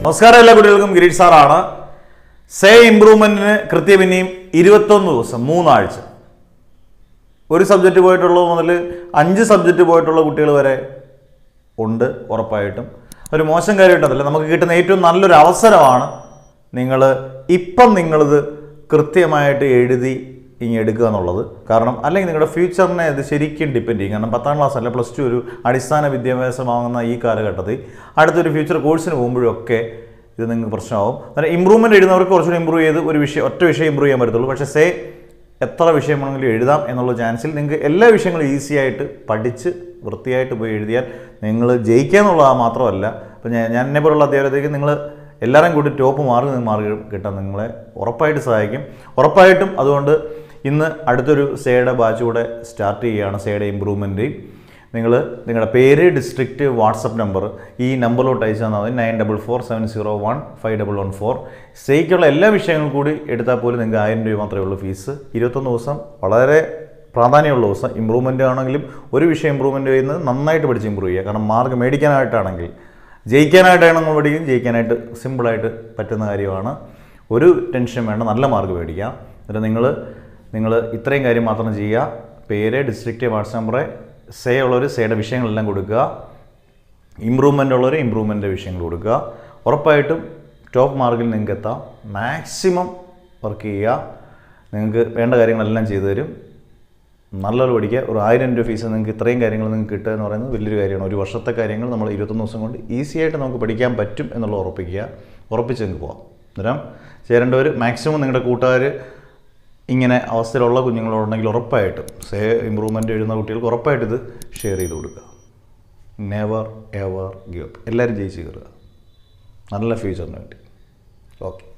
നമസ്കാരം എല്ലാ കുട്ടികൾക്കും ഗിരീഷ് സാറാണ് സേ ഇംപ്രൂവ്മെന്റിന് കൃത്യം ഇനിയും ഇരുപത്തൊന്ന് ദിവസം മൂന്നാഴ്ച ഒരു സബ്ജക്റ്റ് പോയിട്ടുള്ളത് മുതൽ അഞ്ച് സബ്ജക്റ്റ് പോയിട്ടുള്ള കുട്ടികൾ വരെ ഉണ്ട് ഉറപ്പായിട്ടും ഒരു മോശം കാര്യമായിട്ടല്ല നമുക്ക് കിട്ടുന്ന ഏറ്റവും നല്ലൊരു അവസരമാണ് നിങ്ങൾ ഇപ്പം നിങ്ങളിത് കൃത്യമായിട്ട് എഴുതി ഇങ്ങ് എടുക്കുക എന്നുള്ളത് കാരണം അല്ലെങ്കിൽ നിങ്ങളുടെ ഫ്യൂച്ചറിനെ ഇത് ശരിക്കും ഡിപ്പെൻഡ് ചെയ്യും കാരണം പത്താം ക്ലാസ് അല്ല പ്ലസ് ടു ഒരു അടിസ്ഥാന വിദ്യാഭ്യാസമാകുന്ന ഈ കാലഘട്ടത്തിൽ അടുത്തൊരു ഫ്യൂച്ചർ കോഴ്സിന് പോകുമ്പോഴൊക്കെ ഇത് നിങ്ങൾക്ക് പ്രശ്നമാവും അന്നേരം ഇമ്പ്രൂവ്മെൻറ്റ് എഴുതുന്നവർക്ക് കുറച്ചുകൂടി ഇമ്പ്രൂവ് ചെയ്ത് ഒരു വിഷയം ഒറ്റ വിഷയം ഇമ്പ്രൂവ് ചെയ്യാൻ പറ്റത്തുള്ളൂ പക്ഷേ സേ എത്ര വിഷയം വേണമെങ്കിലും എഴുതാം എന്നുള്ള ചാൻസിൽ നിങ്ങൾക്ക് എല്ലാ വിഷയങ്ങളും ഈസി ആയിട്ട് പഠിച്ച് വൃത്തിയായിട്ട് പോയി എഴുതിയാൽ നിങ്ങൾ ജയിക്കുക എന്നുള്ളത് മാത്രമല്ല ഇപ്പം ഞാൻ ഞാൻ എന്നെ പോലുള്ള അധ്യാപകത്തേക്ക് നിങ്ങൾ എല്ലാവരും കൂടി ടോപ്പ് മാർക്ക് മാർക്ക് കിട്ടാൻ നിങ്ങളെ ഉറപ്പായിട്ട് സഹായിക്കും ഉറപ്പായിട്ടും അതുകൊണ്ട് ഇന്ന് അടുത്തൊരു സേയുടെ ബാച്ച് കൂടെ സ്റ്റാർട്ട് ചെയ്യുകയാണ് സേയുടെ ഇമ്പ്രൂവ്മെൻറ്റ് നിങ്ങൾ നിങ്ങളുടെ പേര് ഡിസ്ട്രിക്റ്റ് വാട്സപ്പ് നമ്പർ ഈ നമ്പറിലോട്ട് അയച്ചു തന്നാൽ മതി nine double four seven zero one five double one four സേക്കുള്ള എല്ലാ വിഷയങ്ങളും കൂടി എടുത്താൽ പോലും നിങ്ങൾക്ക് ആയിരം രൂപ മാത്രമേ ഉള്ളൂ ഫീസ് ഇരുപത്തൊന്ന് ദിവസം വളരെ പ്രാധാന്യമുള്ള ദിവസം ഇമ്പ്രൂവ്മെൻ്റ് ആണെങ്കിലും ഒരു വിഷയം ഇമ്പ്രൂവ്മെൻ്റ് ചെയ്യുന്നത് നന്നായിട്ട് പഠിച്ച് ഇമ്പ്രൂവ് ചെയ്യുക കാരണം മാർക്ക് മേടിക്കാനായിട്ടാണെങ്കിൽ ജയിക്കാനായിട്ടാണ് നമ്മൾ പഠിക്കും ജയിക്കാനായിട്ട് സിമ്പിളായിട്ട് പറ്റുന്ന കാര്യമാണ് ഒരു ടെൻഷൻ വേണ്ട നല്ല മാർക്ക് മേടിക്കാം എന്നിട്ട് നിങ്ങൾ നിങ്ങൾ ഇത്രയും കാര്യം മാത്രം ചെയ്യുക പേര് ഡിസ്ട്രിക്റ്റ് വാട്സ് നമ്പറ് സേ ഉള്ളവർ സേയുടെ വിഷയങ്ങളെല്ലാം കൊടുക്കുക ഇമ്പ്രൂവ്മെൻ്റ് ഉള്ളവർ ഇമ്പ്രൂവ്മെൻ്റ് വിഷയങ്ങൾ കൊടുക്കുക ഉറപ്പായിട്ടും ടോപ്പ് മാർക്കിൽ നിങ്ങൾക്ക് എത്താം മാക്സിമം വർക്ക് ചെയ്യുക നിങ്ങൾക്ക് വേണ്ട കാര്യങ്ങളെല്ലാം ചെയ്തു തരും നല്ലപോലെ പഠിക്കുക ഒരു ആയിരം രൂപ ഫീസ് നിങ്ങൾക്ക് ഇത്രയും കാര്യങ്ങൾ നിങ്ങൾക്ക് കിട്ടുക എന്ന് പറയുന്നത് വലിയൊരു കാര്യമാണ് ഒരു വർഷത്തെ കാര്യങ്ങൾ നമ്മൾ ഇരുപത്തൊന്ന് ദിവസം കൊണ്ട് ഈസി ആയിട്ട് നമുക്ക് പഠിക്കാൻ പറ്റും എന്നുള്ളത് ഉറപ്പിക്കുക ഉറപ്പിച്ച് നിങ്ങൾക്ക് പോകാം അന്നേരം ചേരേണ്ടവർ മാക്സിമം നിങ്ങളുടെ കൂട്ടുകാർ ഇങ്ങനെ അവസ്ഥയിലുള്ള കുഞ്ഞുങ്ങളുണ്ടെങ്കിൽ ഉറപ്പായിട്ടും സേ ഇമ്പ്രൂവ്മെൻ്റ് എഴുതുന്ന കുട്ടികൾക്ക് ഉറപ്പായിട്ട് ഇത് ഷെയർ ചെയ്ത് കൊടുക്കുക നെവർ എവർ ഗിവ് അപ്പ് എല്ലാവരും ജയിച്ച് കയറുക നല്ല ഫ്യൂച്ചറിന് വേണ്ടി ഓക്കെ